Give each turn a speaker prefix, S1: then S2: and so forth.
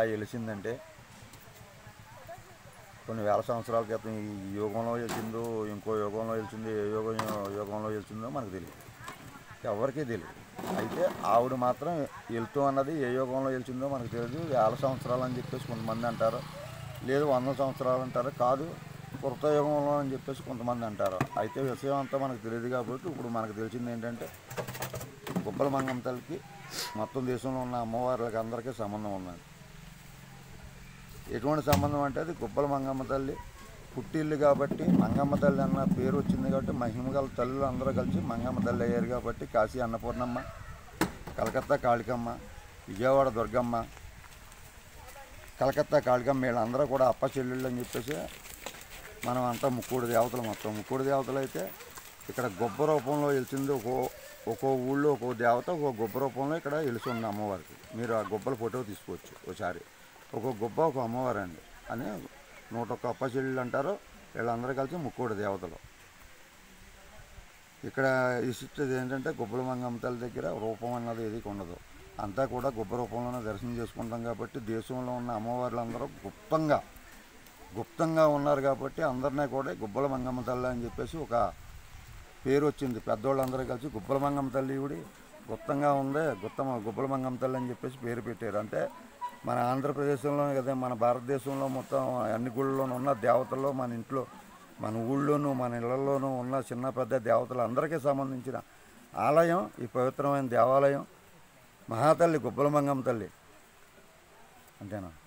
S1: ఎలా వెలిసిందంటే కొన్ని వేల సంవత్సరాల క్రితం ఈ యుగంలో వెలిసిందో ఇంకో యుగంలో వెలిసిందో ఏ యుగం యుగంలో వెలిసిందో మనకు తెలియదు ఎవరికీ తెలియదు అయితే ఆవిడ మాత్రం వెళ్తూ అన్నది ఏ యుగంలో వెలిసిందో మనకు తెలియదు వేల సంవత్సరాలు అని చెప్పేసి కొంతమంది అంటారు లేదు వంద సంవత్సరాలు అంటారు కాదు కృత యుగంలో అని చెప్పేసి కొంతమంది అంటారు అయితే విషయం అంతా మనకు తెలియదు కాబట్టి ఇప్పుడు మనకు తెలిసింది ఏంటంటే గుబ్బల మంగమ్మ తల్లికి మొత్తం దేశంలో ఉన్న అమ్మవార్లకి అందరికీ సంబంధం ఉన్నది ఎటువంటి సంబంధం అంటే అది గుబ్బల మంగమ్మ తల్లి పుట్టిల్లు కాబట్టి మంగమ్మ తల్లి అన్న పేరు వచ్చింది కాబట్టి మహిమగల తల్లులు అందరూ కలిసి మంగమ్మ తల్లి అయ్యారు కాబట్టి కాశీ అన్నపూర్ణమ్మ కలకత్తా కాళికమ్మ విజయవాడ దుర్గమ్మ కలకత్తా కాళికమ్మ వీళ్ళందరూ కూడా అప్ప చెల్లెళ్ళు అని చెప్పేసి మనం అంతా ముక్కుడు దేవతలు మొత్తం ముక్కుడు దేవతలు అయితే ఇక్కడ గొప్ప రూపంలో వెలిసింది ఒక్కో ఒక్కో ఊళ్ళో ఒక్కో దేవత ఒక్కో గొప్ప రూపంలో ఇక్కడ వెలిసి ఉంది అమ్మవారికి మీరు ఆ గొప్పల ఫోటో తీసుకోవచ్చు ఒకసారి ఒక్కో గొప్ప ఒక అమ్మవారు అండి అని నూట ఒక్క అప్ప చెల్లెళ్ళు అంటారు వీళ్ళందరూ కలిసి ముక్కోడు దేవతలు ఇక్కడ విశిష్టత ఏంటంటే గుబ్బల మంగమ్మ తల్లి దగ్గర రూపం అన్నది ఏది ఉండదు అంతా కూడా గొప్ప రూపంలోనే దర్శనం చేసుకుంటాం కాబట్టి దేశంలో ఉన్న అమ్మవార్లందరూ గుప్తంగా గుప్తంగా ఉన్నారు కాబట్టి అందరినీ కూడా గుబ్బల మంగమ్మ తల్లి అని చెప్పేసి ఒక పేరు వచ్చింది పెద్దోళ్ళందరూ కలిసి గుబ్బల మంగమ్మ తల్లి ఇవిడి గుప్తంగా ఉంది గుత్తమ గుబ్బల మంగమ్మ తల్లి అని చెప్పేసి పేరు పెట్టారు అంటే మన ఆంధ్రప్రదేశ్లో కదా మన భారతదేశంలో మొత్తం అన్ని గుళ్ళలోనూ ఉన్న దేవతల్లో మన ఇంట్లో మన ఊళ్ళోనూ మన ఇళ్లలోనూ ఉన్న చిన్న పెద్ద దేవతలు అందరికీ సంబంధించిన ఆలయం ఈ పవిత్రమైన దేవాలయం మహాతల్లి గుబ్బల మంగమ్మ తల్లి అంతేనా